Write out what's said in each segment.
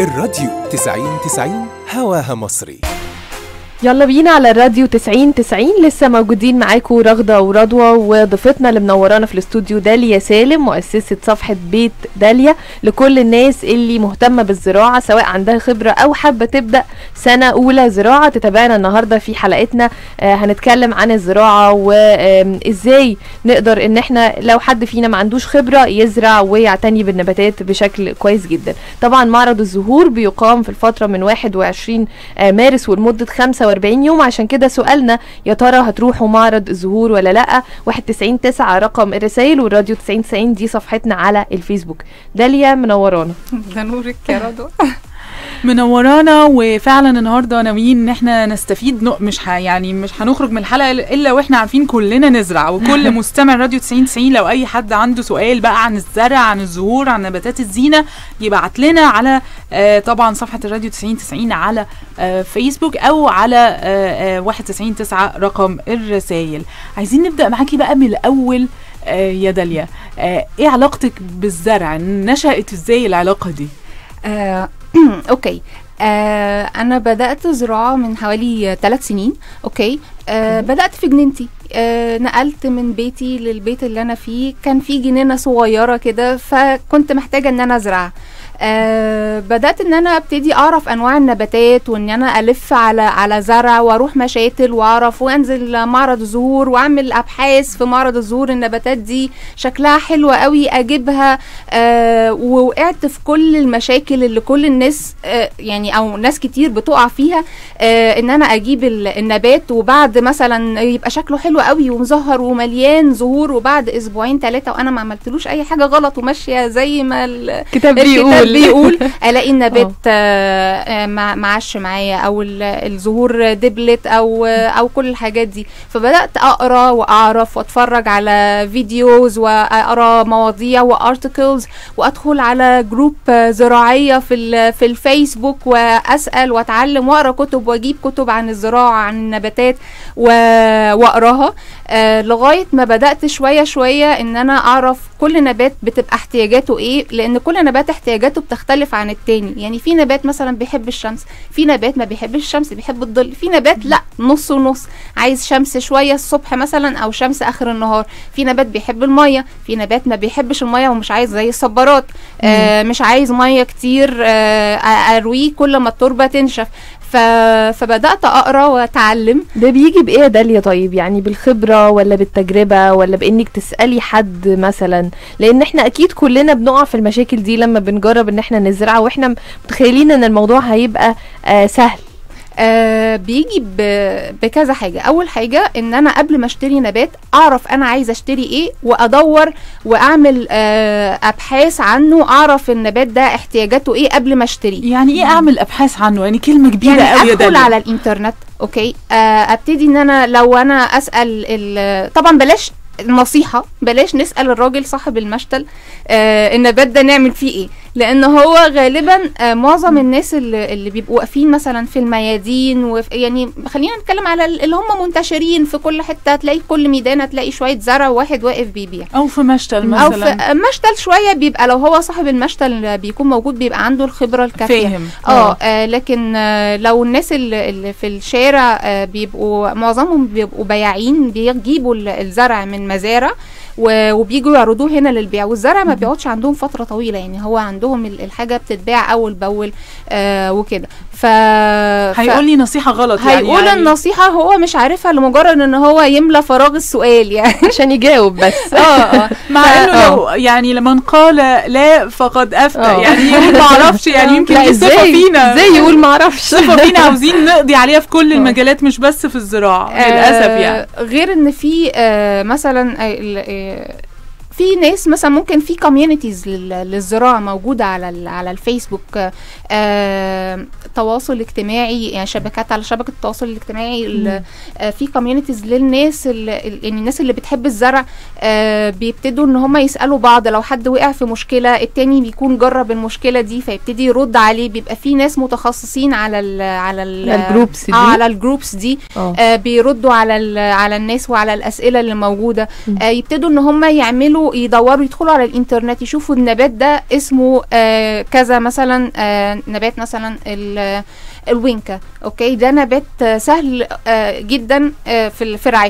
الراديو 90 90 هواها مصري يلا بينا على الراديو 90 90 لسه موجودين معاكم رغدة ورضوى وضيفتنا اللي منورانا في الاستوديو داليا سالم مؤسسة صفحة بيت داليا لكل الناس اللي مهتمة بالزراعة سواء عندها خبرة أو حابة تبدأ سنة أولى زراعة تتابعنا النهاردة في حلقتنا آه هنتكلم عن الزراعة وإزاي نقدر إن احنا لو حد فينا ما عندوش خبرة يزرع ويعتني بالنباتات بشكل كويس جدا طبعا معرض الزهور بيقام في الفترة من 21 آه مارس ولمدة 45 يوم عشان كده سؤالنا يا ترى هتروحوا معرض الزهور ولا لا 91 9 رقم الرسائل والراديو 90 90 دي صفحتنا على الفيسبوك داليا منورانا ده نورك يا رضوى منورانا وفعلا النهارده ناويين ان احنا نستفيد نق مش ه يعني مش هنخرج من الحلقه الا واحنا عارفين كلنا نزرع وكل مستمع راديو 90 90 لو اي حد عنده سؤال بقى عن الزرع عن الزهور عن نباتات الزينه يبعت لنا على آه طبعا صفحه الراديو 90 90 على آه فيسبوك او على آه آه 91 9 رقم الرسائل عايزين نبدا معاكي بقى من الاول آه يا داليا آه ايه علاقتك بالزرع نشأت ازاي العلاقه دي آه اوكي آه انا بدات زراعه من حوالي ثلاث سنين اوكي آه بدات في جنينتي آه نقلت من بيتي للبيت اللي انا فيه كان في جنينه صغيره كده فكنت محتاجه ان انا ازرع آه بدات ان انا ابتدي اعرف انواع النباتات وان انا الف على على زرع واروح مشاتل واعرف وانزل معرض زهور واعمل ابحاث في معرض الزهور النباتات دي شكلها حلو قوي اجيبها آه ووقعت في كل المشاكل اللي كل الناس آه يعني او ناس كتير بتقع فيها آه ان انا اجيب النبات وبعد مثلا يبقى شكله حلو قوي ومزهر ومليان زهور وبعد اسبوعين ثلاثه وانا ما عملتلوش اي حاجه غلط وماشيه زي ما الكتاب بيقول بيقول الاقي النبات آه معش معايا او الزهور دبلت او او كل الحاجات دي فبدات اقرا واعرف واتفرج على فيديوز واقرا مواضيع وارتكلز وادخل على جروب زراعيه في في الفيسبوك واسال واتعلم واقرا كتب واجيب كتب عن الزراعه عن النباتات واقراها آه لغايه ما بدات شويه شويه ان انا اعرف كل نبات بتبقى احتياجاته ايه لان كل نبات احتياجاته بتختلف عن التاني يعني في نبات مثلا بيحب الشمس في نبات ما بيحبش الشمس بيحب الظل في نبات لا نص ونص عايز شمس شويه الصبح مثلا او شمس اخر النهار في نبات بيحب الميه في نبات ما بيحبش الميه ومش عايز زي الصبارات آه مش عايز ميه كتير آه ارويه كل ما التربه تنشف ف... فبدات اقرا واتعلم ده بيجي بايه يا داليا طيب يعني بالخبره ولا بالتجربه ولا بانك تسالي حد مثلا لان احنا اكيد كلنا بنقع في المشاكل دي لما بنجرب ان احنا نزرع واحنا متخيلين ان الموضوع هيبقى آه سهل آه بيجي بكذا حاجه اول حاجه ان انا قبل ما اشتري نبات اعرف انا عايزه اشتري ايه وادور واعمل آه ابحاث عنه اعرف النبات ده احتياجاته ايه قبل ما اشتري يعني ايه اعمل ابحاث عنه يعني كلمه كبيره يعني قوي ادخل على الانترنت اوكي آه ابتدي ان انا لو انا اسال طبعا بلاش نصيحة بلاش نسأل الراجل صاحب المشتل آه النبات ده نعمل فيه ايه لان هو غالبا آه معظم الناس اللي, اللي بيبقوا واقفين مثلا في الميادين وفي يعني خلينا نتكلم على اللي هم منتشرين في كل حته هتلاقي كل ميدان هتلاقي شويه زرع وواحد واقف بيبيع او في مشتل مثلا او في مشتل شويه بيبقى لو هو صاحب المشتل بيكون موجود بيبقى عنده الخبره الكافيه فاهم اه, آه لكن آه لو الناس اللي, اللي في الشارع آه بيبقوا معظمهم بيبقوا بياعين بيجيبوا الزرع من مزارع وبيجوا يعرضوه هنا للبيع والزرع ما بيقعدش عندهم فتره طويله يعني هو عندهم الحاجه بتتباع اول باول آه وكده ف هيقول لي نصيحه غلط هيقول يعني النصيحه هو مش عارفها لمجرد ان هو يملى فراغ السؤال يعني عشان يجاوب بس اه اه مع انه لو يعني لمن قال لا فقد افتى آه. يعني يقول ما اعرفش يعني يمكن لا دي صفه ازاي فينا ازاي يقول ما اعرفش صفه فينا عاوزين نقضي عليها في كل المجالات مش بس في الزراعه للاسف يعني آه غير ان في آه مثلا آه ال- آه في ناس مثلا ممكن في كوميونيتيز للزراعه موجوده على ال- على الفيسبوك آه تواصل اجتماعي يعني شبكات على شبكه التواصل الاجتماعي ال- آه في كوميونيتيز للناس ال- ال- يعني الناس اللي بتحب الزرع آه بيبتدوا ان هم يسالوا بعض لو حد وقع في مشكله التاني بيكون جرب المشكله دي فيبتدي يرد عليه بيبقى في ناس متخصصين على ال على ال على الجروبس دي. آه على الجروبس دي اه آه بيردوا على ال- على الناس وعلى الاسئله اللي موجوده مم. آه يبتدوا ان هم يعملوا يقدروا يدوروا يدخلوا على الانترنت يشوفوا النبات ده اسمه آه كذا مثلا آه نبات مثلا ال- الوينكا اوكي ده نبات آه، سهل آه جدا آه في ال- في رعاية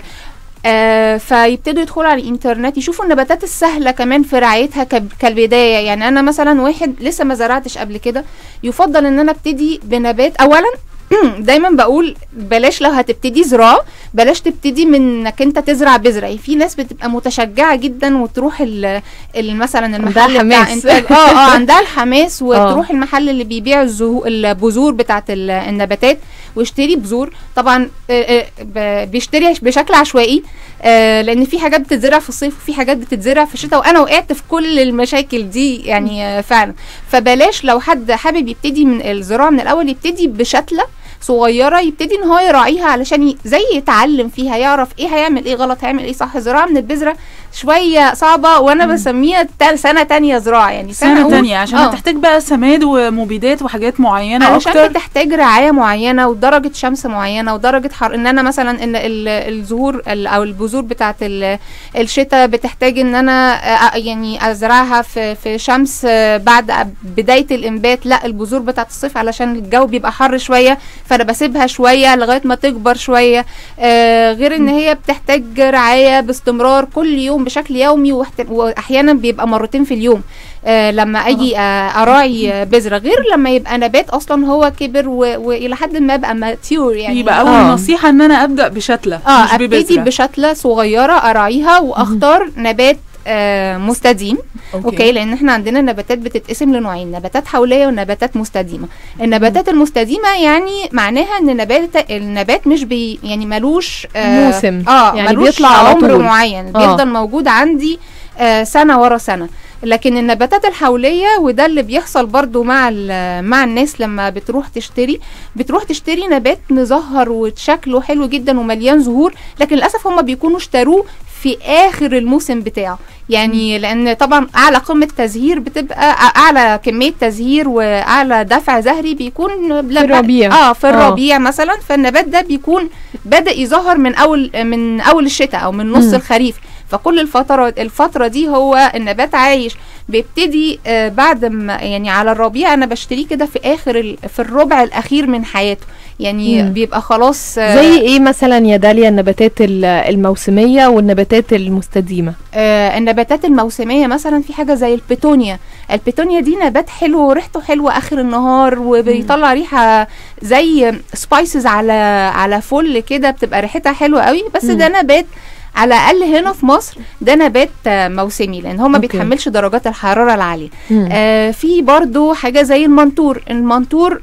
آه فيبتدوا يدخلوا على الانترنت يشوفوا النباتات السهله كمان في رعايتها كب- كالبدايه يعني انا مثلا واحد لسه ما زرعتش قبل كده يفضل ان انا ابتدي بنبات اولا دايما بقول بلاش لو هتبتدي زراعه بلاش تبتدي من انك انت تزرع بذره يعني في ناس بتبقى متشجعه جدا وتروح ال ال- مثلا المحل عندها بتاع حماس. انتاج اه اه عندها الحماس وتروح المحل اللي بيبيع الزهو البذور بتاعت ال- النباتات ويشتري بذور طبعا آه، آه، ب- بيشتري بشكل عشوائي آه، لان في حاجات بتتزرع في الصيف وفي حاجات بتتزرع في الشتاء وانا وقعت في كل المشاكل دي يعني آه، فعلا فبلاش لو حد حابب يبتدي من الزراعه من الاول يبتدي بشتله صغيره يبتدي ان هو يراعيها علشان ي- زي يتعلم فيها يعرف ايه هيعمل ايه غلط هيعمل ايه صح زراعه من البذره شويه صعبه وانا بسميها تا- سنه تانية زراعه يعني سنة أقول- تانية عشان آه. هتحتاج بقى سماد ومبيدات وحاجات معينة علشان أكتر بتحتاج رعايه معينه ودرجه شمس معينه ودرجه حر ان انا مثلا ان ال- الزهور ال- او البذور بتاعه ال- الشتاء بتحتاج ان انا آه، يعني ازرعها في في شمس آه، بعد بدايه الانبات لا البذور بتاعه الصيف علشان الجو بيبقى حر شويه فانا بسيبها شويه لغايه ما تكبر شويه آه، غير ان هي بتحتاج رعايه باستمرار كل يوم بشكل يومي واحت- واحيانا بيبقى مرتين في اليوم آه، لما اجي آه، اراعي آه، بذره غير لما يبقى نبات اصلا هو كبر و- والى حد ما بقى ماتيور يعني يبقى أول آه. نصيحة إن أنا أبدأ بشتلة اه مش ابتدي ببذرة بشتله صغيره اراعيها واختار نبات آه مستديم أوكي. اوكي لان احنا عندنا نباتات بتتقسم لنوعين نباتات حوليه ونباتات مستديمه النباتات المستديمه يعني معناها ان نبات النبات مش بي يعني ملوش آه موسم. اه يعني ملوش بيطلع على عمر طول. معين آه. بيفضل موجود عندي آه سنه ورا سنه لكن النباتات الحوليه وده اللي بيحصل برضو مع ال- مع الناس لما بتروح تشتري بتروح تشتري نبات مزهر وشكله حلو جدا ومليان زهور لكن للاسف هم بيكونوا اشتروه في اخر الموسم بتاعه يعني لان طبعا اعلى قمه تزهير بتبقى أ- اعلى كميه تزهير واعلى دفع زهري بيكون في الربيع. اه في آه. الربيع مثلا فالنبات ده بيكون بدا يظهر من اول من اول الشتاء او من نص مم. الخريف فكل الفترة الفترة دي هو النبات عايش بيبتدي آه بعد ما يعني على الربيع انا بشتريه كده في اخر ال- في الربع الاخير من حياته يعني مم. بيبقى خلاص آه زي ايه مثلا يا داليا النباتات ال- الموسميه والنباتات المستديمه آه النباتات الموسمية مثلا في حاجة زي البيتونيا البيتونيا دي نبات حلو وريحته حلوة آخر النهار وبيطلع ريحة زي سبايسز على على فل كده بتبقى ريحتها حلوة قوي بس مم. ده نبات على الأقل هنا في مصر ده نبات آه، موسمي لأن هو ما أوكي. بيتحملش درجات الحرارة العالية مم. آه في برضو حاجة زي المنطور المنطور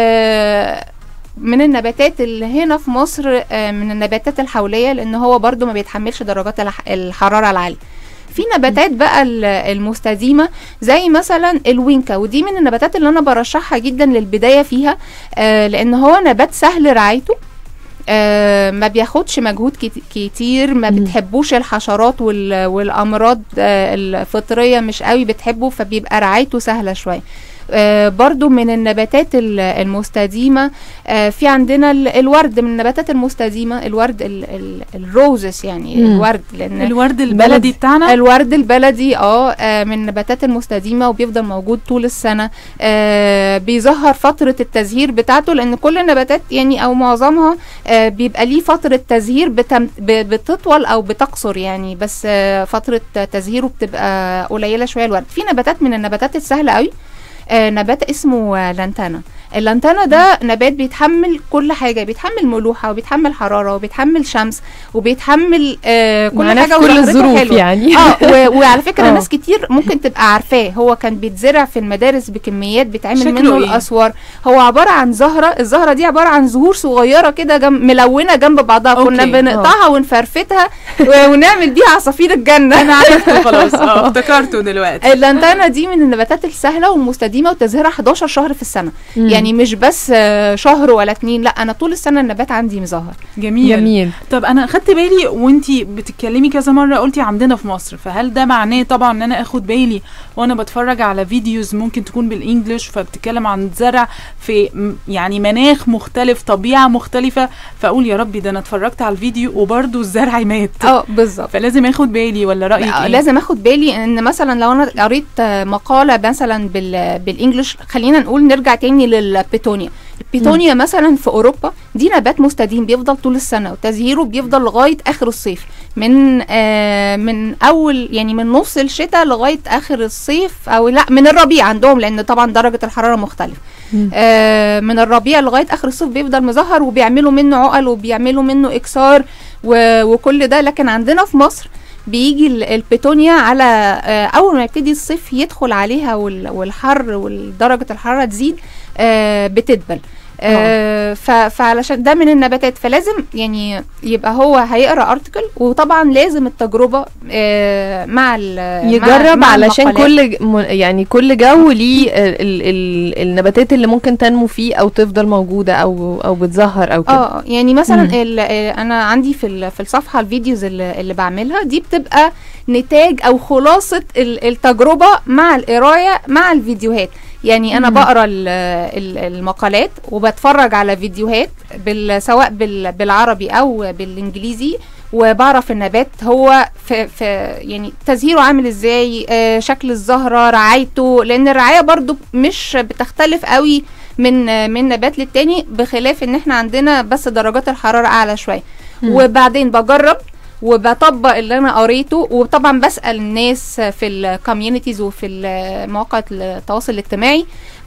آه من النباتات اللي هنا في مصر آه من النباتات الحولية لأن هو برضو ما بيتحملش درجات الح- الحرارة العالية في نباتات بقى ال- المستديمة زي مثلا الوينكا ودي من النباتات اللي أنا برشحها جدا للبداية فيها آه لأن هو نبات سهل رعايته آه ما بياخدش مجهود كت- كتير ما مم. بتحبوش الحشرات وال- والامراض آه الفطريه مش قوي بتحبه فبيبقى رعايته سهله شويه آه برضو من النباتات ال- المستديمة آه في عندنا ال- الورد من النباتات المستديمة الورد ال- ال- الروزس يعني مم. الورد لأن الورد بلدي. البلدي بتاعنا الورد البلدي اه آه، من النباتات المستديمه وبيفضل موجود طول السنه آه بيظهر فتره التزهير بتاعته لان كل النباتات يعني او معظمها آه بيبقى ليه فتره تزهير بتم ب- بتطول او بتقصر يعني بس آه فتره تزهيره بتبقى قليله شويه الورد في نباتات من النباتات السهله قوي آه نبات اسمه آه، لانتانا اللانتانا ده نبات بيتحمل كل حاجه بيتحمل ملوحه وبيتحمل حراره وبيتحمل شمس وبيتحمل آه كل معانا حاجه في كل وزهرته الظروف حلوة. يعني اه و- وعلى فكره آه. ناس كتير ممكن تبقى عارفاه هو كان بيتزرع في المدارس بكميات بيتعمل شكله منه إيه؟ الاسوار هو عباره عن زهره الزهره دي عباره عن زهور صغيره كده جنب ملونه جنب بعضها كنا أوكي. بنقطعها ونفرفتها و- ونعمل بيها عصافير الجنه انا عرفته خلاص اه افتكرته دلوقتي اللانتانا دي من النباتات السهله والمستديمه وتزهيرها 11 شهر في السنه مم. يعني يعني مش بس آه، شهر ولا اتنين لا انا طول السنه النبات عندي مظهر جميل, جميل طب انا خدت بالي وانتي بتتكلمي كذا مره قلتي عندنا في مصر فهل ده معناه طبعا ان انا اخد بالي وانا بتفرج على فيديوز ممكن تكون بالانجلش فبتتكلم عن زرع في م- يعني مناخ مختلف طبيعه مختلفه فاقول يا ربي ده انا اتفرجت على الفيديو وبرده الزرع مات اه بالظبط فلازم اخد بالي ولا رايك آه، ايه لازم اخد بالي ان مثلا لو انا قريت آه، مقاله مثلا بال بالانجلش خلينا نقول نرجع تاني للبيتونيا البيتونيا مثلا في اوروبا دي نبات مستديم بيفضل طول السنه وتزهيره بيفضل لغايه اخر الصيف من آه من اول يعني من نص الشتاء لغايه اخر الصيف او لا من الربيع عندهم لان طبعا درجه الحراره مختلفه مم. آه من الربيع لغايه اخر الصيف بيفضل مظهر وبيعملوا منه عقل وبيعملوا منه اكسار و- وكل ده لكن عندنا في مصر بيجي ال- البيتونيا على آه، اول ما يبتدي الصيف يدخل عليها وال- والحر ودرجه الحراره تزيد آه، بتدبل آه، ف- فعلشان ده من النباتات فلازم يعني يبقى هو هيقرا ارتكل وطبعا لازم التجربه آه، مع ال- مع- يجرب مع علشان المقالات. كل ج- م- يعني كل جو ليه ال ال ال النباتات اللي ممكن تنمو فيه او تفضل موجوده او او بتزهر او كده اه يعني مثلا مم. ال- آه، انا عندي في ال- في الصفحه الفيديوز اللي, اللي بعملها دي بتبقى نتاج او خلاصه ال- التجربه مع القرايه مع الفيديوهات يعني انا مم. بقرا ال- ال- المقالات وبتفرج على فيديوهات بال سواء بال- بالعربي او بالانجليزي وبعرف النبات هو في, في يعني تزهيره عامل ازاي آه شكل الزهره رعايته لان الرعايه برضو مش بتختلف قوي من آه من نبات للتاني بخلاف ان احنا عندنا بس درجات الحراره اعلى شويه مم. وبعدين بجرب وبطبق اللي انا قريته وطبعا بسال الناس في الكوميونيتيز وفي ال- مواقع التواصل الاجتماعي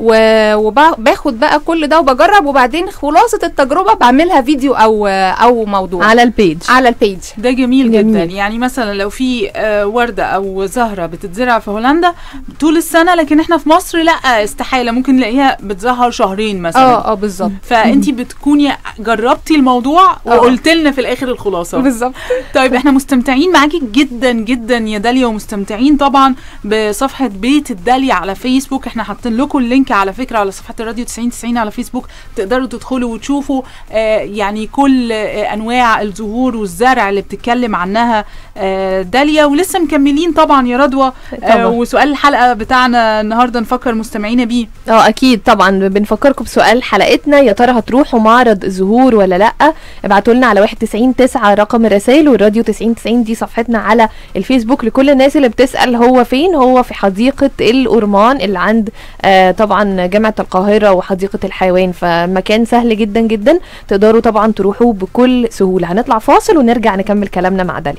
وباخد بقى كل ده وبجرب وبعدين خلاصه التجربه بعملها فيديو او او موضوع على البيج على البيج ده جميل, جميل. جدا يعني مثلا لو في آه، ورده او زهره بتتزرع في هولندا طول السنه لكن احنا في مصر لا استحاله ممكن نلاقيها بتزهر شهرين مثلا اه اه بالظبط فانت بتكوني جربتي الموضوع آه. وقلت لنا في الاخر الخلاصه بالظبط طيب احنا مستمتعين معاكي جدا جدا يا داليا ومستمتعين طبعا بصفحه بيت الداليا على فيسبوك احنا حاطين لكم اللينك على فكره على صفحه الراديو 90 90 على فيسبوك تقدروا تدخلوا وتشوفوا آه يعني كل آه انواع الزهور والزرع اللي بتتكلم عنها آه داليا ولسه مكملين طبعا يا رضوى آه طبعا. وسؤال الحلقه بتاعنا النهارده نفكر مستمعينا بيه اه اكيد طبعا بنفكركم بسؤال حلقتنا يا ترى هتروحوا معرض الزهور ولا لا ابعتوا لنا على 199 رقم الرسائل والراديو 9090 دي صفحتنا على الفيسبوك لكل الناس اللي بتسال هو فين هو في حديقه الأورمان اللي عند آه طبعا جامعه القاهره وحديقه الحيوان فمكان سهل جدا جدا تقدروا طبعا تروحوا بكل سهوله هنطلع فاصل ونرجع نكمل كلامنا مع داليا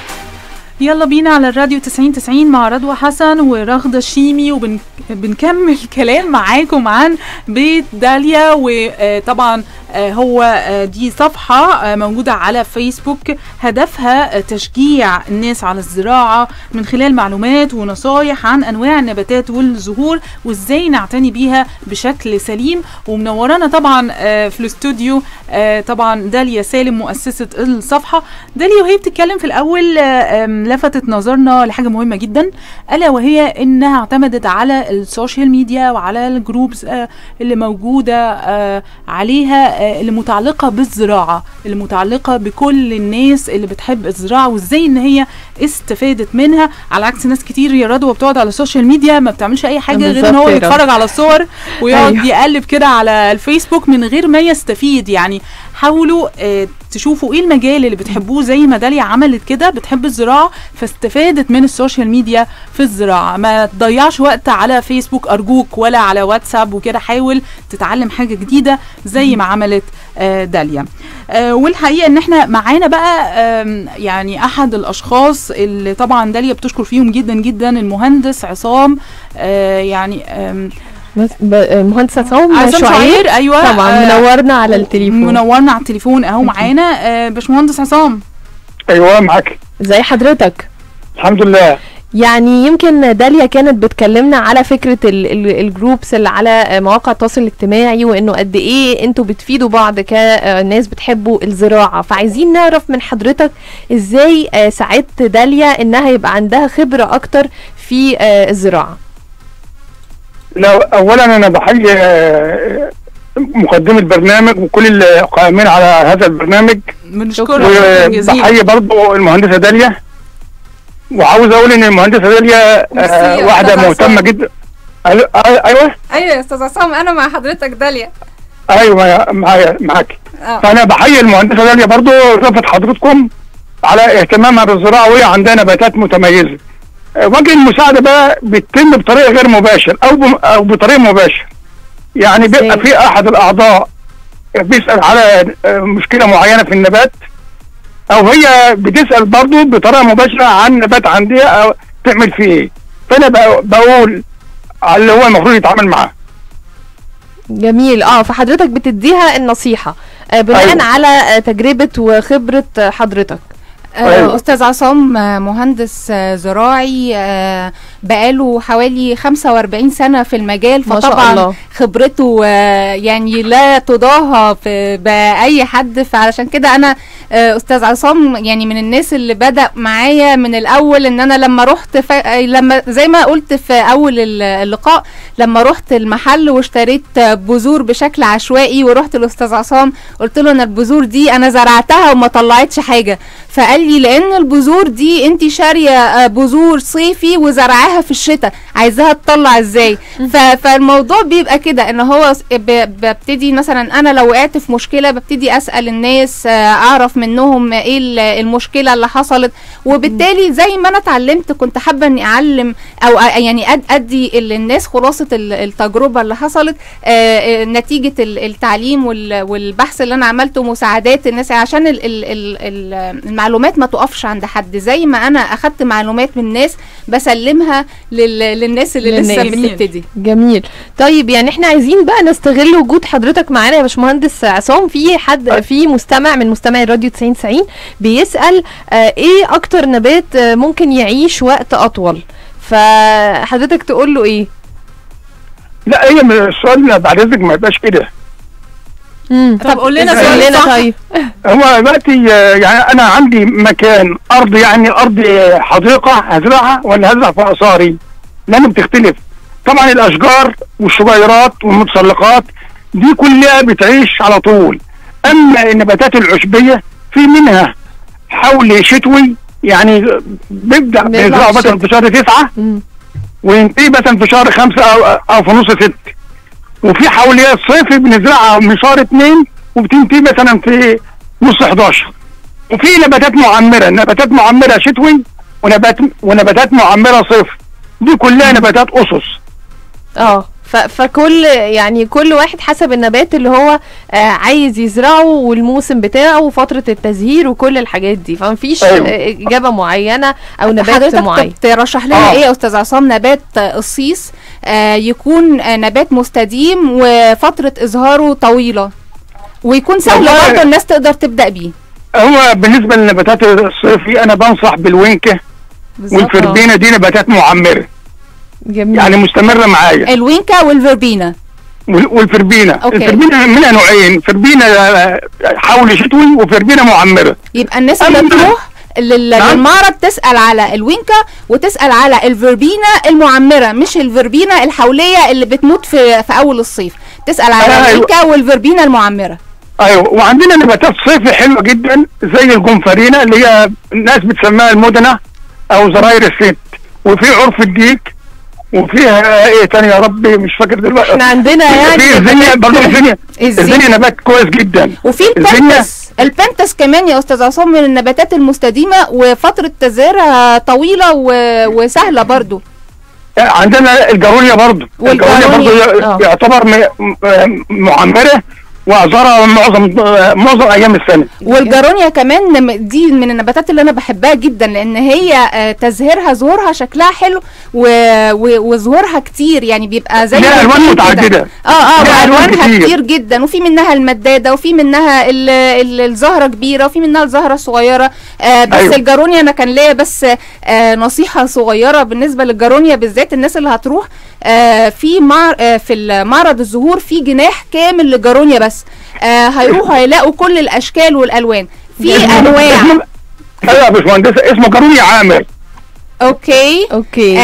يلا بينا على الراديو 90 90 مع رضوى حسن ورغدة شيمي وبنكمل كلام معاكم عن بيت داليا وطبعا هو آه، دي صفحة آه، موجودة على فيسبوك هدفها آه، تشجيع الناس على الزراعة من خلال معلومات ونصايح عن أنواع النباتات والزهور وإزاي نعتني بيها بشكل سليم ومنورانا طبعا آه، في الاستوديو آه، طبعا داليا سالم مؤسسة الصفحة داليا وهي بتتكلم في الأول آه، آم، لفتت نظرنا لحاجة مهمة جدا ألا وهي إنها اعتمدت على السوشيال ميديا وعلى الجروبز آه، اللي موجودة آه، عليها آه، اللي متعلقة بالزراعة اللي متعلقة بكل الناس اللي بتحب الزراعة وازاي ان هي استفادت منها على عكس ناس كتير يا رضوى بتقعد على السوشيال ميديا ما بتعملش اي حاجة غير ان بالظبط هو يا رضوى. يتفرج على الصور ويقعد أيوه. يقلب كده على الفيسبوك من غير ما يستفيد يعني حاولوا آه، تشوفوا ايه المجال اللي بتحبوه زي ما داليا عملت كده بتحب الزراعه فاستفادت من السوشيال ميديا في الزراعه ما تضيعش وقت على فيسبوك ارجوك ولا على واتساب وكده حاول تتعلم حاجه جديده زي ما عملت آه، داليا آه، والحقيقه ان احنا معانا بقى آم، يعني احد الاشخاص اللي طبعا داليا بتشكر فيهم جدا جدا المهندس عصام آه، يعني آم، بس ب- مهندس عصام عصام شعير شعير ايوه طبعا آه، منورنا على التليفون منورنا على التليفون اهو معانا آه، باشمهندس عصام ايوه معاك ازي حضرتك الحمد لله يعني يمكن داليا كانت بتكلمنا على فكرة ال- ال- الجروبس اللي على مواقع التواصل الاجتماعي وانه قد ايه انتوا بتفيدوا بعض كناس بتحبوا الزراعة فعايزين نعرف من حضرتك ازاي آه، ساعدت داليا انها يبقى عندها خبرة اكتر في آه، الزراعة لا اولا انا بحيي آه، مقدمي البرنامج وكل اللي قائمين على هذا البرنامج بنشكرك شكراً جزيلا وبحيي برضه المهندسه داليا وعاوز اقول ان المهندسه داليا ميرسي آه يا واحده أستاذ مهتمه عصام. جدا أيوة- ايوه ايوه يا استاذ عصام انا مع حضرتك داليا ايوه معايا معاك اه فانا بحيي المهندسه داليا برضو رفت حضرتكم على اهتمامها بالزراعه وهي عندها نباتات متميزه آه، وجه المساعده بقى بيتم بطريقه غير مباشر او بم- او بطريقه مباشر يعني بيبقى إزاي؟ في احد الاعضاء بيسال على آه، مشكله معينه في النبات او هي بتسال برضو بطريقه مباشره عن نبات عندها او تعمل فيه ايه فانا بق- بقول على اللي هو المفروض يتعامل معاه جميل اه فحضرتك بتديها النصيحة آه بناء أيوة. على آه تجربة وخبرة آه، حضرتك آه، أيوة. استاذ عصام آه، مهندس آه، زراعي آه، بقاله حوالي 45 سنه في المجال ما شاء فطبعا الله. خبرته آه، يعني لا تضاهى في باي حد فعلشان كده انا آه، استاذ عصام يعني من الناس اللي بدا معايا من الاول ان انا لما رحت ف... آه، لما زي ما قلت في اول ال- اللقاء لما رحت المحل واشتريت آه، بذور بشكل عشوائي ورحت الاستاذ عصام قلت له انا البذور دي انا زرعتها وما طلعتش حاجه فقال لي لان البذور دي انت شاريه آه، بذور صيفي وزرعاها في الشتاء عايزاها تطلع ازاي ف- فالموضوع بيبقى كده ان هو س- ب- ببتدي مثلا انا لو وقعت في مشكله ببتدي اسال الناس آه، اعرف منهم ايه ال- المشكله اللي حصلت وبالتالي زي ما انا اتعلمت كنت حابه اني اعلم او أ- يعني أد- ادي للناس خلاصه ال- التجربه اللي حصلت آه، آه، نتيجه ال- التعليم وال- والبحث اللي انا عملته مساعدات الناس عشان ال- ال- ال- ال- المعلومات ما تقفش عند حد زي ما انا اخدت معلومات من الناس بسلمها لل- للناس اللي لسه للناس. بتبتدي جميل طيب يعني احنا عايزين بقى نستغل وجود حضرتك معانا يا باشمهندس عصام في حد في مستمع من مستمعي راديو 90 90 بيسأل آه ايه اكتر نبات آه ممكن يعيش وقت اطول فحضرتك تقول له ايه لا هي من السؤال بعد اذنك ما يبقاش كده مم. طب قول لنا قول سؤال لنا صح. طيب هو دلوقتي آه، يعني انا عندي مكان ارض يعني ارض آه، حديقه هزرعها ولا هزرع في اثاري لانه بتختلف طبعا الاشجار والشجيرات والمتسلقات دي كلها بتعيش على طول اما النباتات العشبيه في منها حول شتوي يعني بيبدا بيطلع بيزرعوا في مثلا في شهر تسعه مم. وينتهي مثلا في شهر خمسة أو, أو في نص ست وفي حوليات صيفي بنزرعها من شهر اتنين وبتنتهي مثلا في نص 11 وفي نباتات معمرة نباتات معمرة شتوي ونبات ونباتات معمرة صيف دي كلها نباتات أسس اه ف- فكل يعني كل واحد حسب النبات اللي هو آه عايز يزرعه والموسم بتاعه وفترة التزهير وكل الحاجات دي فمفيش أيوة. آه إجابة معينة أو نبات حضرتك معين ترشح لنا آه. ايه يا استاذ عصام نبات آه، الصيص آه يكون آه نبات مستديم وفتره ازهاره طويله ويكون سهل والله- برضه الناس تقدر تبدا بيه هو بالنسبة للنباتات الصيفي أنا بنصح بالوينكة بالظبط آه. والفربينة دي نباتات معمرة جميل يعني مستمرة معايا الوينكا والفربينا وال- والفربينة أوكي. الفربينة منها نوعين فربينة آه، حول شتوي وفربينة معمرة يبقى الناس اللي أما- تروح لل- نعم. للمعرض تسال على الوينكا وتسال على الفربينا المعمره مش الفربينا الحوليه اللي بتموت في في اول الصيف تسال على أيوة. الوينكا والفربينا المعمره ايوه وعندنا نباتات صيفي حلوه جدا زي الجنفرينه اللي هي الناس بتسميها المدنه او زراير الست وفي عرف الديك وفيها ايه تاني يا ربي مش فاكر دلوقتي احنا عندنا يعني في الزينيا برضه الزينيا الزينيا. الزينيا نبات كويس جدا وفي الزينيا البنتس البنتس كمان يا استاذ عصام من النباتات المستديمه وفتره تزهيرها طويله و... وسهله برضو عندنا الجارونيا برضه الجارونيا والجارونيا، برضه آه. يعتبر م- م- معمره وازارها معظم معظم ايام السنه والجارونيا كمان م- دي من النباتات اللي انا بحبها جدا لان هي آه، تزهيرها زهورها شكلها حلو و... و... وزهورها كتير يعني بيبقى زي ليها ألوان الفيل كده. متعددة. اه اه ليها ألوان والوانها كتير. كتير جدا وفي منها المداده وفي منها ال... ال... الزهره كبيره وفي منها الزهره الصغيره آه بس أيوة. الجارونيا انا كان ليا بس آه نصيحه صغيره بالنسبه للجارونيا بالذات الناس اللي هتروح آه في مع آه في معرض الزهور في جناح كامل للجارونيا بس آه هيروحوا هيلاقوا كل الاشكال والالوان في اسمه- انواع اسمه- ايوه يا باشمهندسه اسمه جارونيا عامر اوكي اوكي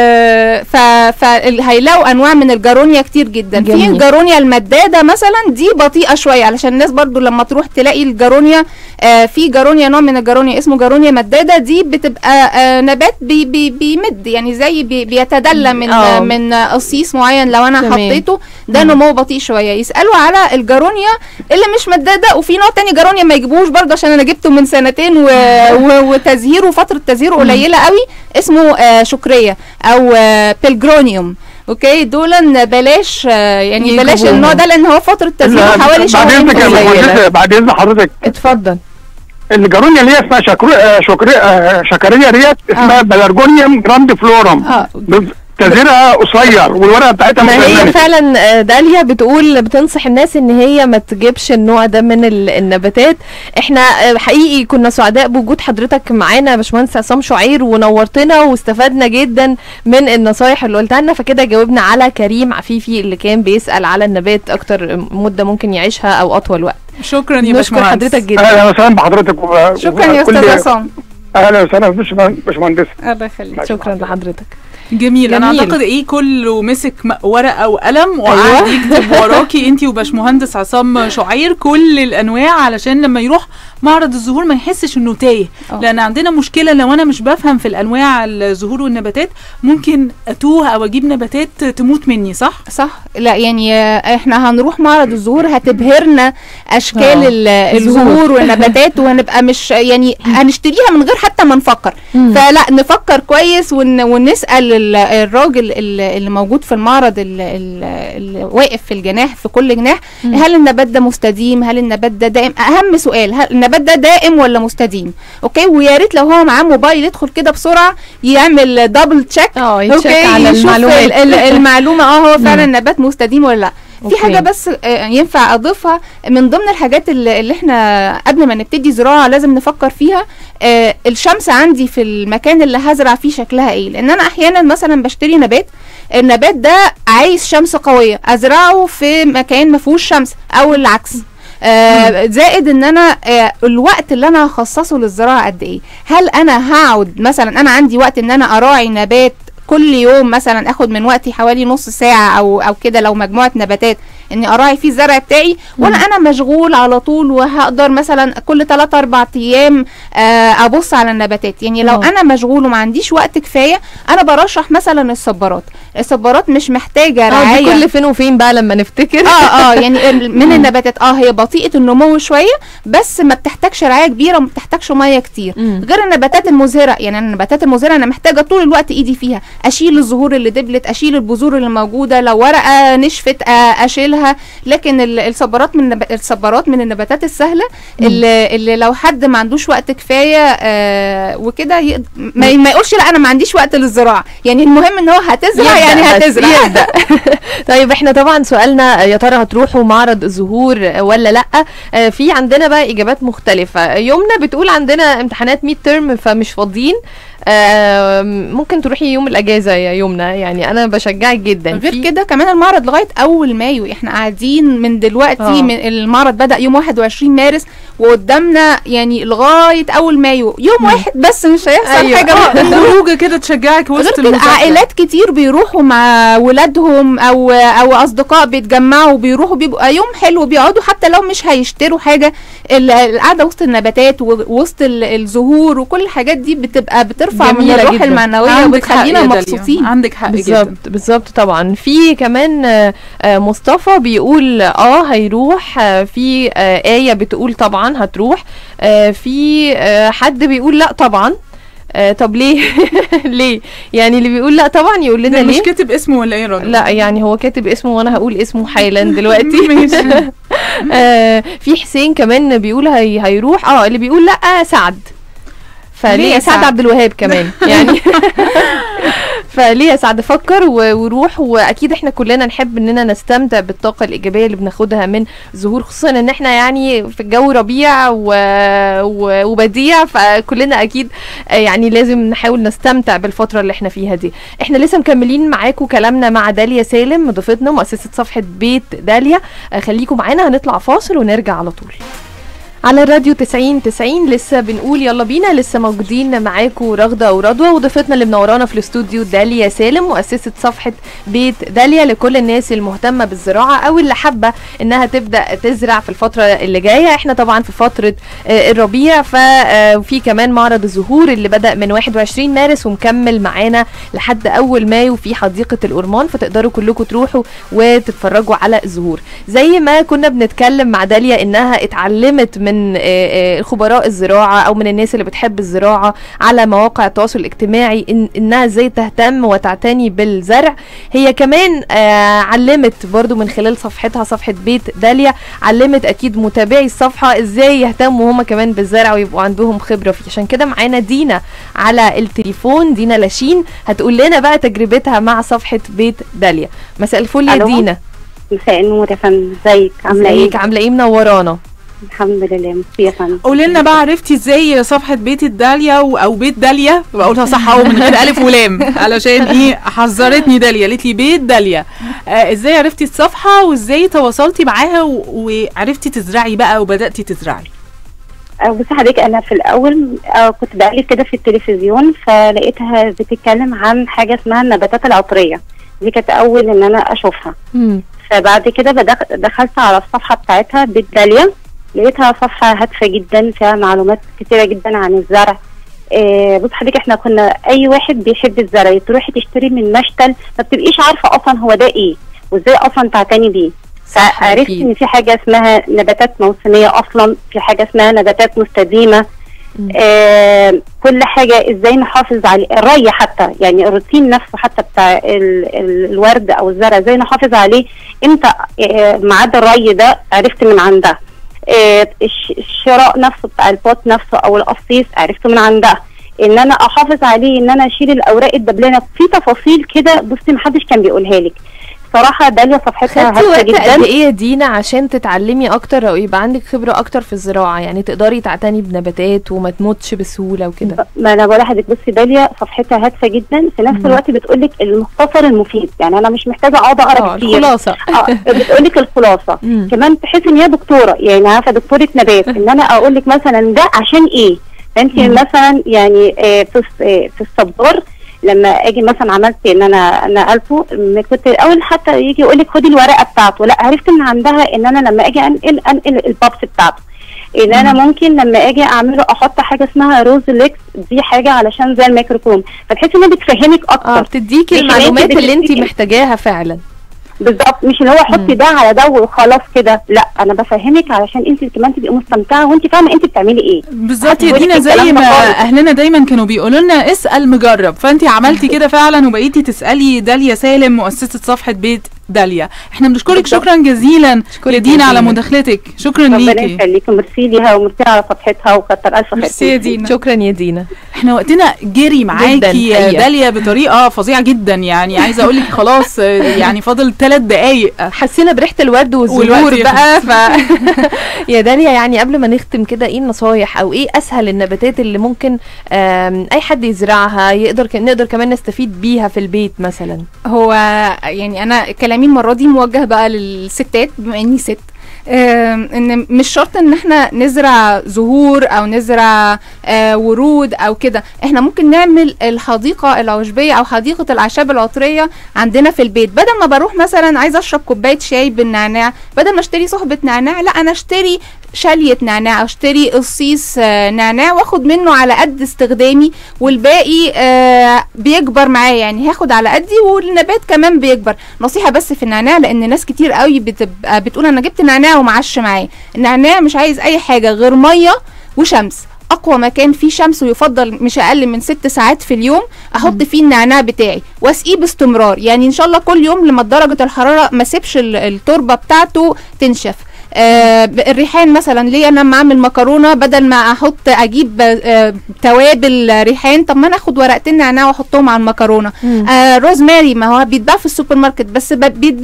آه ف فهيلاقوا انواع من الجارونيا كتير جدا في جميل. الجارونيا المداده مثلا دي بطيئه شويه علشان الناس برضو لما تروح تلاقي الجارونيا آه في جارونيا نوع من الجارونيا اسمه جارونيا مداده دي بتبقى آه نبات بي بي بيمد يعني زي بي بيتدلى من آه. آه من قصيص معين لو انا تمام. حطيته ده نمو بطيء شويه يسالوا على الجارونيا اللي مش مداده وفي نوع تاني جارونيا ما يجيبوش برضه عشان انا جبته من سنتين و... و... وتزهيره فتره تزهيره قليله قوي اسمه آه شكريه او آه بيلجرونيوم اوكي دول بلاش آه يعني بلاش يجيبوهم. النوع ده لان هو فتره تزهيره حوالي بعد شهرين اذنك يا قليلة. باشمهندس بعد اذن حضرتك اتفضل الجارونيا اللي هي اسمها شكرو آه، شكري آه، شكريه ديت اسمها بلارجونيوم جراند فلورم اه تزهيرها قصير والورقه بتاعتها ما هي مجننه فعلا آه، داليا بتقول بتنصح الناس ان هي ما تجيبش النوع ده من ال- النباتات احنا آه، حقيقي كنا سعداء بوجود حضرتك معانا يا باشمهندس عصام شعير ونورتنا واستفدنا جدا من النصايح اللي قلتها لنا فكده جاوبنا على كريم عفيفي اللي كان بيسال على النبات اكتر مده ممكن يعيشها او اطول وقت شكرا يا نشكر باشمهندس حضرتك جدا اهلا وسهلا بحضرتك وب- شكرا يا وكل- استاذ عصام اهلا وسهلا باشمهندس- باشمهندس الله يخليك شكرا لحضرتك جميل انا جميل. اعتقد ايه كله مسك م- ورقه وقلم وقعد أيوة. يكتب وراكي انت وباشمهندس عصام شعير كل الانواع علشان لما يروح معرض الزهور ما يحسش انه تايه أه. لان عندنا مشكله لو انا مش بفهم في الانواع الزهور والنباتات ممكن اتوه او اجيب نباتات تموت مني صح صح لا يعني آه، احنا هنروح معرض الزهور هتبهرنا اشكال آه، ال- الزهور. الزهور والنباتات وهنبقى مش يعني هنشتريها من غير حتى ما نفكر مم. فلا نفكر كويس ون ونسال ال- الراجل ال- اللي موجود في المعرض ال- ال- اللي واقف في الجناح في كل جناح هل النبات ده مستديم هل النبات ده دائم اهم سؤال هل النبات ده دائم ولا مستديم اوكي ويا ريت لو هو معاه موبايل يدخل كده بسرعه يعمل دبل تشيك اه يتشيك على يشوف المعلومات ال- ال- المعلومه اه هو فعلا نبات مستديم ولا لا في أوكي. حاجه بس آه، ينفع اضيفها من ضمن الحاجات اللي, اللي احنا قبل ما نبتدي زراعه لازم نفكر فيها آه، الشمس عندي في المكان اللي هزرع فيه شكلها ايه لان انا احيانا مثلا بشتري نبات النبات ده عايز شمس قويه ازرعه في مكان ما فيهوش شمس او العكس آه زائد ان انا آه الوقت اللي انا هخصصه للزراعه قد ايه هل انا هقعد مثلا انا عندي وقت ان انا اراعي نبات كل يوم مثلا اخد من وقتي حوالي نص ساعه او او كده لو مجموعه نباتات اني اراعي فيه الزرع بتاعي ولا انا مشغول على طول وهقدر مثلا كل 3 4 ايام آه ابص على النباتات يعني لو آه. انا مشغول وما عنديش وقت كفايه انا برشح مثلا الصبارات الصبارات مش محتاجه اه رعايه دي كل فين وفين بقى لما نفتكر اه اه يعني ال- من النباتات اه هي بطيئه النمو شويه بس ما بتحتاجش رعايه كبيره وما بتحتاجش ميه كتير مم. غير النباتات المزهره يعني أنا النباتات المزهره انا محتاجه طول الوقت ايدي فيها اشيل الزهور اللي دبلت اشيل البذور اللي موجوده لو ورقه نشفت آه، اشيلها لكن ال- الصبارات من النب- الصبارات من النباتات السهله اللي, اللي لو حد ما عندوش وقت كفايه آه وكده يقد- ما, ما يقولش لا انا ما عنديش وقت للزراعه يعني المهم ان هو هتزرع يعني يبدأ بس، هتزرع يبدأ. طيب احنا طبعا سؤالنا يا ترى هتروحوا معرض الزهور ولا لا آه، في عندنا بقى اجابات مختلفه يومنا بتقول عندنا امتحانات ميد ترم فمش فاضيين آه، ممكن تروحي يوم الاجازه يا يومنا يعني انا بشجعك جدا غير في- كده كمان المعرض لغايه اول مايو احنا قاعدين من دلوقتي آه. من المعرض بدا يوم 21 مارس وقدامنا يعني لغايه اول مايو يوم واحد بس مش هيحصل أيوة. حاجه آه، خروجه كده تشجعك غير وسط كده المذاكره عائلات كتير بيروحوا مع ولادهم او او اصدقاء بيتجمعوا بيروحوا بيبقى يوم حلو بيقعدوا حتى لو مش هيشتروا حاجه ال- القعده وسط النباتات ووسط ال- الزهور وكل الحاجات دي بتبقى بترفع من جميلة الروح جدا. المعنويه عندك حق وبتخلينا يا داليا. مبسوطين عندك حق جدا بالظبط بالظبط طبعا في كمان آه، آه، مصطفى بيقول اه هيروح آه، في آه، آية بتقول طبعا هتروح آه، في آه، حد بيقول لا طبعا آه، طب ليه ليه يعني اللي بيقول لا طبعا يقول لنا ده مش ليه كاتب اسمه ولا ايه يا راجل لا يعني هو كاتب اسمه وانا هقول اسمه حالا دلوقتي ماشي آه، في حسين كمان بيقول هي هيروح اه اللي بيقول لا سعد ليه فليه يا سعد سعد؟ عبد الوهاب كمان يعني فليه يا سعد فكر و- وروح واكيد احنا كلنا نحب اننا نستمتع بالطاقه الايجابيه اللي بناخدها من ظهور خصوصا ان احنا يعني في الجو ربيع و... و... وبديع فكلنا اكيد آه، يعني لازم نحاول نستمتع بالفتره اللي احنا فيها دي احنا لسه مكملين معاكم كلامنا مع داليا سالم ضيفتنا مؤسسه صفحه بيت داليا آه، خليكم معانا هنطلع فاصل ونرجع على طول على الراديو 90 90 لسه بنقول يلا بينا لسه موجودين معاكم رغده ورضوى وضيفتنا اللي منورانا في الاستوديو داليا سالم مؤسسه صفحه بيت داليا لكل الناس المهتمه بالزراعه او اللي حابه انها تبدا تزرع في الفتره اللي جايه احنا طبعا في فتره آه، الربيع ففي كمان معرض الزهور اللي بدا من 21 مارس ومكمل معانا لحد اول مايو في حديقه الأورمان فتقدروا كلكم تروحوا وتتفرجوا على الزهور زي ما كنا بنتكلم مع داليا انها اتعلمت من آه، آه، خبراء الزراعه او من الناس اللي بتحب الزراعه على مواقع التواصل الاجتماعي إن انها ازاي تهتم وتعتني بالزرع هي كمان آه، علمت برضو من خلال صفحتها صفحه بيت داليا علمت اكيد متابعي الصفحه ازاي يهتموا هما كمان بالزرع ويبقوا عندهم خبره فيه عشان كده معانا دينا على التليفون دينا لاشين هتقول لنا بقى تجربتها مع صفحه بيت داليا مساء الفل يا ألو. دينا مساء النور يا فندم ازيك عامله ايه ازيك عامله ايه منورانا الحمد لله ميرسي يا فندم قولي لنا بقى عرفتي ازاي صفحه بيت الداليا و- او بيت داليا بقولها صح اهو من غير الف ولام علشان ايه حذرتني داليا قالت لي بيت داليا آه ازاي عرفتي الصفحه وازاي تواصلتي معاها و- وعرفتي تزرعي بقى وبداتي تزرعي آه، بصي حضرتك انا في الاول آه، كنت بقلب كده في التلفزيون فلقيتها بتتكلم عن حاجه اسمها النباتات العطريه دي كانت اول ان انا اشوفها مم. فبعد كده بدخ- دخلت على الصفحه بتاعتها بيت داليا لقيتها صفحه هادفه جدا فيها معلومات كتيره جدا عن الزرع آه بص حضرتك احنا كنا اي واحد بيحب الزرع تروحي تشتري من مشتل ما بتبقيش عارفه اصلا هو ده ايه وازاي اصلا تعتني بيه صح فعرفت أكيد. ان في حاجه اسمها نباتات موسميه اصلا في حاجه اسمها نباتات مستديمه مم. آه كل حاجه ازاي نحافظ عليه الري حتى يعني الروتين نفسه حتى بتاع ال ال الورد او الزرع ازاي نحافظ عليه امتى آه ميعاد الري ده عرفت من عندها آه الش- الشراء نفسه بتاع البوت نفسه او القصيص عرفته من عندها ان انا احافظ عليه ان انا اشيل الاوراق الدبلانه في تفاصيل كده بصي محدش كان بيقولها لك صراحه داليا صفحتها خدتي هادفه وقت جدا قد ايه يا دينا عشان تتعلمي اكتر او يبقى عندك خبره اكتر في الزراعه يعني تقدري تعتني بنباتات وما تموتش بسهوله وكده ما انا بقول لحضرتك بصي داليا صفحتها هادفه جدا في نفس مم. الوقت بتقول لك المختصر المفيد يعني انا مش محتاجه اقعد اقرا اه كتير الخلاصه اه بتقول لك الخلاصه مم. كمان تحس ان هي دكتوره يعني عارفه دكتوره نبات ان انا اقول لك مثلا ده عشان ايه فانت مم. مثلا يعني آه، في الص- آه، في الصبار لما اجي مثلا عملت ان انا نقلته م- كنت الاول حتى يجي يقول لك خدي الورقه بتاعته لا عرفت من عندها ان انا لما اجي انقل انقل البابس بتاعته ان انا ممكن لما اجي اعمله احط حاجه اسمها روز ليكس دي حاجه علشان زي الميكروكروم فتحس انها بتفهمك اه اكتر بتديكي مش المعلومات إن أنت اللي انت بتديكي- محتاجاها فعلا بالظبط مش اللي هو حطي ده على ده وخلاص كده لا انا بفهمك علشان انت كمان تبقي مستمتعه وانت فاهمه انت بتعملي ايه بالظبط يا هتقولك دينا زي الكلام ده ما خالص. اهلنا دايما كانوا بيقولوا لنا اسال مجرب فانت عملتي كده فعلا وبقيتي تسالي داليا سالم مؤسسه صفحه بيت داليا احنا بنشكرك بالظبط. شكرا جزيلا أشكرك لدينا على جزيلاً. مداخلتك شكرا ربنا ليكي يخليكي ميرسي ليها وميرسي على صفحتها وكتر الف خير ميرسي يا دينا شكرا يا دينا احنا وقتنا جري معاكي يا حقيقة. داليا بطريقه فظيعه جدا يعني عايزه اقول لك خلاص آه، يعني فاضل ثلاث دقايق حسينا بريحه الورد والزهور والوقت بقى ف يا داليا يعني قبل ما نختم كده ايه النصايح او ايه اسهل النباتات اللي ممكن آم، اي حد يزرعها يقدر ك... نقدر كمان نستفيد بيها في البيت مثلا هو يعني انا كلامي المره دي موجه بقى للستات بما اني ست آم، ان مش شرط ان احنا نزرع زهور او نزرع آه، ورود او كده احنا ممكن نعمل الحديقه العشبيه او حديقه الاعشاب العطريه عندنا في البيت بدل ما بروح مثلا عايزه اشرب كوبايه شاي بالنعناع بدل ما اشتري صحبه نعناع لا انا اشتري شاليه نعناع اشتري قصيص آه، نعناع واخد منه على قد استخدامي والباقي آه، بيكبر معايا يعني هاخد على قدي والنبات كمان بيكبر نصيحه بس في النعناع لان ناس كتير قوي بتبقى بتقول انا جبت نعناع ومعش معاه النعناع مش عايز اي حاجه غير ميه وشمس اقوى مكان فيه شمس ويفضل مش اقل من ست ساعات في اليوم احط فيه النعناع بتاعي واسقيه باستمرار يعني ان شاء الله كل يوم لما درجه الحراره ما سيبش ال- التربه بتاعته تنشف آه ب- الريحان مثلا ليه انا لما اعمل مكرونه بدل ما احط اجيب آه توابل ريحان طب ما انا اخد ورقتين نعناع واحطهم على المكرونه آه روزماري ما هو بيتباع في السوبر ماركت بس ب- بيتباع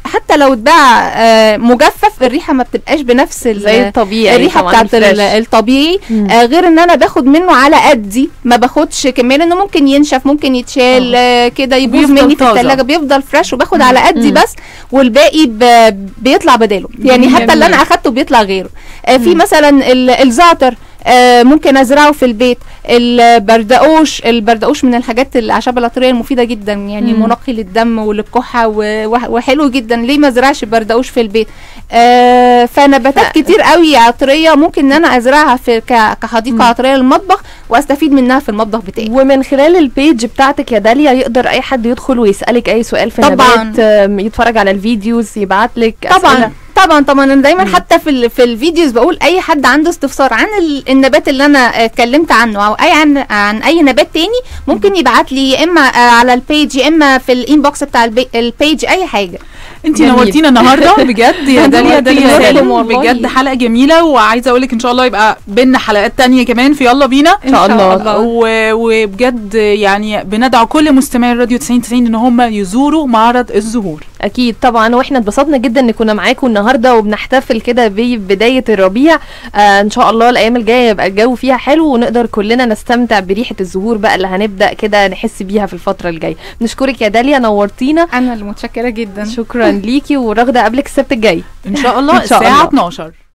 حتى لو اتباع آه، مجفف الريحه ما بتبقاش بنفس ال- زي الطبيعي الريحه طبعاً بتاعت ال- الفريش. الطبيعي مم. آه غير ان انا باخد منه على قدي ما باخدش كميه لانه ممكن ينشف ممكن يتشال آه كده يبوظ بيفضل مني في طازة. الثلاجه بيفضل فريش وباخد على قدي مم. بس والباقي ب- بيطلع بداله يعني جميل. حتى اللي انا اخدته بيطلع غيره آه في مثلا ال- الزعتر آه ممكن ازرعه في البيت البردقوش البردقوش من الحاجات الاعشاب العطريه المفيده جدا يعني مم. منقي للدم وللكحه و- وح- وحلو جدا ليه ما ازرعش بردقوش في البيت آه فنباتات ف- كتير قوي عطريه ممكن ان انا ازرعها في ك- كحديقه عطريه للمطبخ واستفيد منها في المطبخ بتاعي ومن خلال البيج بتاعتك يا داليا يقدر اي حد يدخل ويسالك اي سؤال في طبعاً. النبات آم، يتفرج على الفيديوز يبعت لك طبعا طبعا طبعا انا دايما حتى في ال- في الفيديوز بقول اي حد عنده استفسار عن ال- النبات اللي انا آه، اتكلمت عنه او اي عن عن اي نبات تاني ممكن يبعت لي يا اما آه، على البيج يا اما في الانبوكس بتاع البي- البيج اي حاجه انت جميل. نورتينا النهارده بجد يا داليا داليا نورتينا سالم والله. بجد حلقه جميله وعايزه اقول لك ان شاء الله يبقى بينا حلقات تانية كمان في يلا بينا ان شاء الله و- وبجد يعني بندعو كل مستمعي الراديو 90 90 ان هم يزوروا معرض الزهور اكيد طبعا واحنا اتبسطنا جدا ان كنا معاكم النهارده وبنحتفل كده ببدايه الربيع آه ان شاء الله الايام الجايه يبقى الجو فيها حلو ونقدر كلنا نستمتع بريحه الزهور بقى اللي هنبدا كده نحس بيها في الفتره الجايه نشكرك يا داليا نورتينا انا اللي متشكره جدا شكرا ليكي ورغده قبلك السبت الجاي ان شاء الله إن شاء الساعه الله. 12